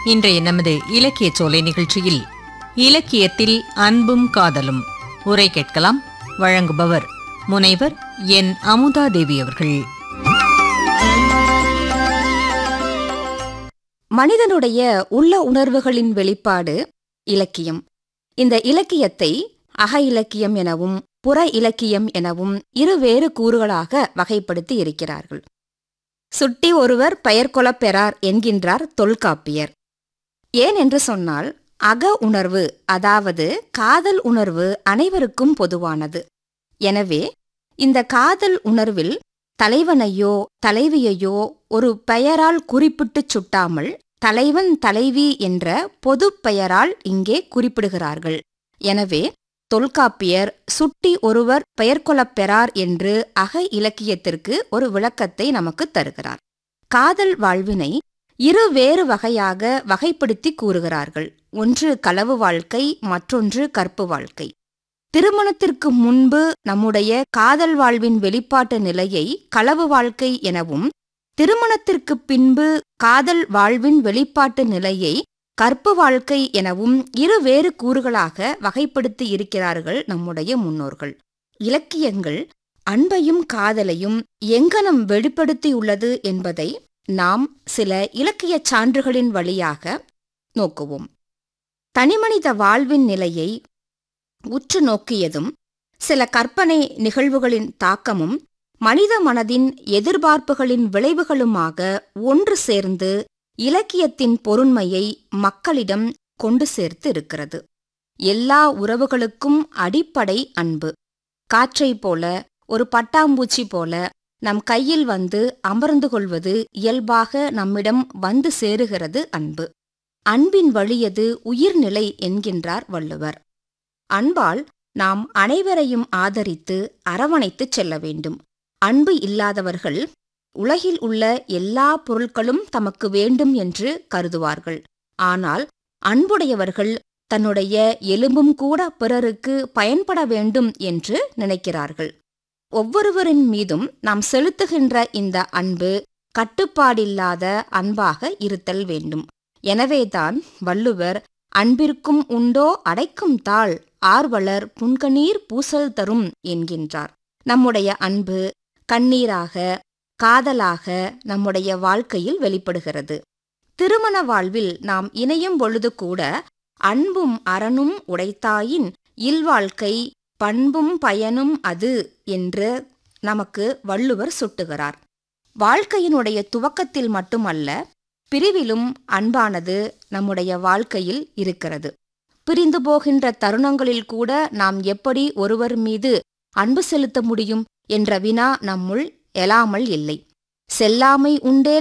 இன்றைய நமது இலக்கிய சோலை நிகழ்ச்சியில் இலக்கியத்தில் அன்பும் காதலும் உரை கேட்கலாம் வழங்குபவர் முனைவர் என் அமுதா தேவி அவர்கள் மனிதனுடைய உள்ள உணர்வுகளின் வெளிப்பாடு இலக்கியம் இந்த இலக்கியத்தை அக இலக்கியம் எனவும் புற இலக்கியம் எனவும் இருவேறு கூறுகளாக வகைப்படுத்தி இருக்கிறார்கள் சுட்டி ஒருவர் பெயர் கொள்ளப் பெறார் என்கின்றார் தொல்காப்பியர் ஏன் என்று சொன்னால் அக உணர்வு அதாவது காதல் உணர்வு அனைவருக்கும் பொதுவானது எனவே இந்த காதல் உணர்வில் தலைவனையோ தலைவியையோ ஒரு பெயரால் குறிப்பிட்டுச் சுட்டாமல் தலைவன் தலைவி என்ற பொதுப் பெயரால் இங்கே குறிப்பிடுகிறார்கள் எனவே தொல்காப்பியர் சுட்டி ஒருவர் பெயர் கொள்ளப் பெறார் என்று அக இலக்கியத்திற்கு ஒரு விளக்கத்தை நமக்கு தருகிறார் காதல் வாழ்வினை இரு வேறு வகையாக வகைப்படுத்தி கூறுகிறார்கள் ஒன்று களவு வாழ்க்கை மற்றொன்று கற்பு வாழ்க்கை திருமணத்திற்கு முன்பு நம்முடைய காதல் வாழ்வின் வெளிப்பாட்டு நிலையை களவு வாழ்க்கை எனவும் திருமணத்திற்கு பின்பு காதல் வாழ்வின் வெளிப்பாட்டு நிலையை கற்பு வாழ்க்கை எனவும் இரு வேறு கூறுகளாக வகைப்படுத்தி இருக்கிறார்கள் நம்முடைய முன்னோர்கள் இலக்கியங்கள் அன்பையும் காதலையும் எங்கனம் வெளிப்படுத்தியுள்ளது என்பதை நாம் சில இலக்கியச் சான்றுகளின் வழியாக நோக்குவோம் தனிமனித வாழ்வின் நிலையை உற்று நோக்கியதும் சில கற்பனை நிகழ்வுகளின் தாக்கமும் மனித மனதின் எதிர்பார்ப்புகளின் விளைவுகளுமாக ஒன்று சேர்ந்து இலக்கியத்தின் பொருண்மையை மக்களிடம் கொண்டு சேர்த்து இருக்கிறது எல்லா உறவுகளுக்கும் அடிப்படை அன்பு காற்றைப் போல ஒரு பட்டாம்பூச்சி போல நம் கையில் வந்து அமர்ந்து கொள்வது இயல்பாக நம்மிடம் வந்து சேருகிறது அன்பு அன்பின் வழியது உயிர்நிலை என்கின்றார் வள்ளுவர் அன்பால் நாம் அனைவரையும் ஆதரித்து அரவணைத்துச் செல்ல வேண்டும் அன்பு இல்லாதவர்கள் உலகில் உள்ள எல்லா பொருட்களும் தமக்கு வேண்டும் என்று கருதுவார்கள் ஆனால் அன்புடையவர்கள் தன்னுடைய எலும்பும் கூட பிறருக்கு பயன்பட வேண்டும் என்று நினைக்கிறார்கள் ஒவ்வொருவரின் மீதும் நாம் செலுத்துகின்ற இந்த அன்பு கட்டுப்பாடில்லாத அன்பாக இருத்தல் வேண்டும் எனவேதான் வள்ளுவர் அன்பிற்கும் உண்டோ அடைக்கும் தாள் ஆர்வலர் புன்கணீர் பூசல் தரும் என்கின்றார் நம்முடைய அன்பு கண்ணீராக காதலாக நம்முடைய வாழ்க்கையில் வெளிப்படுகிறது திருமண வாழ்வில் நாம் இணையும் பொழுது கூட அன்பும் அறனும் உடைத்தாயின் இல்வாழ்க்கை பண்பும் பயனும் அது என்று நமக்கு வள்ளுவர் சுட்டுகிறார் வாழ்க்கையினுடைய துவக்கத்தில் மட்டுமல்ல பிரிவிலும் அன்பானது நம்முடைய வாழ்க்கையில் இருக்கிறது பிரிந்து போகின்ற தருணங்களில் கூட நாம் எப்படி ஒருவர் மீது அன்பு செலுத்த முடியும் என்ற வினா நம்முள் எழாமல் இல்லை செல்லாமை உண்டேல்